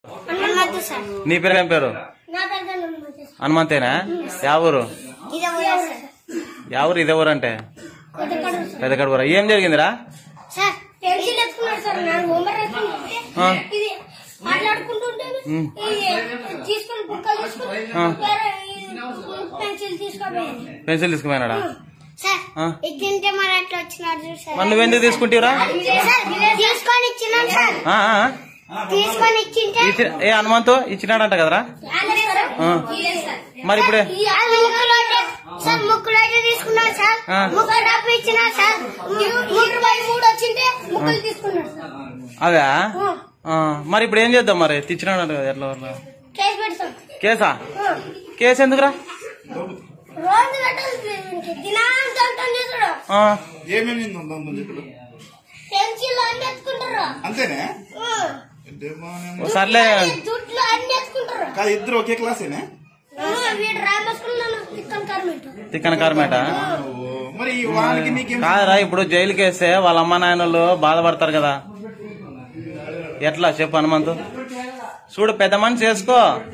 Hanumanthu sir నీ పేరు ఏం పేరు నా దగ్గర హనుమంతు సార్ హనుమంతేనా యా ఊరు ఇది ఊరా సార్ యా ఊరు ఇదే ఊరు అంటే కొత్త కడుపు సార్ పెద్ద కడుపురా ఏం జరిగిందిరా సార్ పెన్సిల్ ఎత్తుకున్నాడు సార్ నాకు హోంవర్క్ రాసుకుంటుంటే ఆ. ఇది మాట్లాడుకుంటుంటే ఉమ్. ఇది తీసుకొని బుక్కలు తీసుకొని ఆ. వేరే ఇది పెన్సిల్ తీసుకోపోయింది పెన్సిల్ తీసుకుపోయినాడా సార్ ఆ. ఇది తింటే మరి అట్లా వచ్చినాడు చూడు సార్ మరి నువ్వెందుకు తీసుకుంటావురా సార్ తీసుకొని ఇచ్చినాను సార్ ఆ, ఆ, తీసుకొని ఇచ్చింటే ఇచ్చి ఏ హనుమంతు ఇచ్చినాడంట కదరా ఆ. మరి ఇప్పుడే అది ముక్కులో అయితే- సార్ ముక్కులో అయితే తీసుకున్నాడు సార్ ఆ. ముక్కు డబ్బు ఇచ్చినాడు సార్ ముక్కు పై మూడు వచ్చింటే ముక్కులు తీసుకున్నాడు సార్ అదే ఆ. ఆ, మరి ఇప్పుడు ఏం చేద్దాం మరి తెచ్చినాడంట కదా ఎట్లా ఎట్లా? కేసు పెడతాం కేసా ఆ. కేసు ఎందుకురా రోజు పెట్టాలి వీనికి. దినాంతం అంతం చేసుడు ఆ, ఏమేమి ఉందో ఇప్పుడు పెన్సిల్ అన్ని ఎత్తుకుంటారు అంతేనే ఆ. అంటే బాగానే ఓ ఉంది. సర్లే దుడ్లు అన్ని ఎత్తుకుంటారు కాదు ఇద్దరు ఒకే క్లాసేనే ఆ, వీడు రామస్కున్నాను తిక్కన కార్మెంట్ తిక్కన కార్మేట ఓ, మరి ఈ వానికి నీకేం కాదురా ఇప్పుడు జైలుకి వేస్తే వాళ్ళ అమ్మ నాయనలు బాధపడతారు కదా ఎట్లా చెప్పు హనుమంతు చూడు పెద్ద మనిషి చేసుకో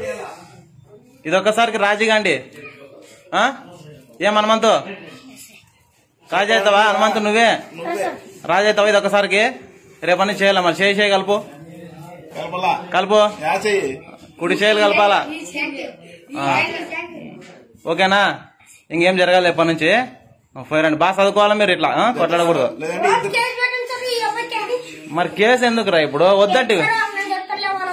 ఇది ఒక్కసారికి రాజీగాండి ఆ? ఏం హనుమంతు రాజు అవుతావా హనుమంతు నువ్వే రాజు అవుతావా ఇది ఒక్కసారికి రేపని చేయాలి మరి చేయి చేయి కలుపు కలపలా కలుపు యా చెయ్యి కుడి చేయాలి కలపాలా ఆ. ఓకేనా ఇంకేం జరగాలి ఎప్పటి నుంచి పోయిరండి బాగా చదువుకోవాలా మీరు ఇట్లా ఆ? కొట్లాడకూడదు లేదంటే రోజు ఇద్దరు కేసు పెట్టండి సార్ ఈ అబ్బాయికి మరి కేసు ఎందుకురా ఇప్పుడు వద్దంటే సార్, నేను చెప్తాలే వాళ్ళ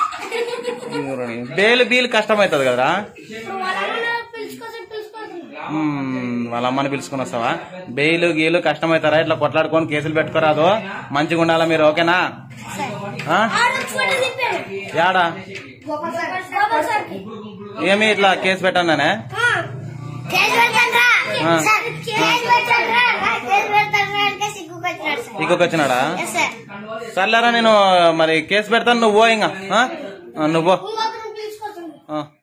అమ్మకి. బేలు బీలు కష్టమవుతుంది కదరా ఇప్పుడు వాళ్ళ అమ్మని పిలుచుకోసం పిలుచుకోసం మ్మ్, వాళ్ళ అమ్మని పిలుచుకుని వస్తావా బెయిలు గీలు కష్టమవుతారా ఇట్లా కొట్లాడుకొని కేసులు పెట్టుకోరాదు మంచిగా ఉండాలా మీరు ఓకేనా ఆ? ఆడు ఫోటో తిప్పాను యాడా గోపాల్ సార్కి ఏమి ఇట్లా కేసు పెట్టానే కేసు పెట్టండ్రా ఆ. సార్ కేసు పెట్టండ్రా కేసు పెట్టండ్రా అంటే సిగ్గుకొచ్చినాడు సార్ ఇంకొక వచ్చినాడా ఎస్ సార్ సర్లేరా నేను మరి కేసు పెడతాను నువ్వు పో ఇంకా ఆ? ఆ, నువ్వు పో. ఇంకొకరిని పిలుచుకోవచ్చు ఆ.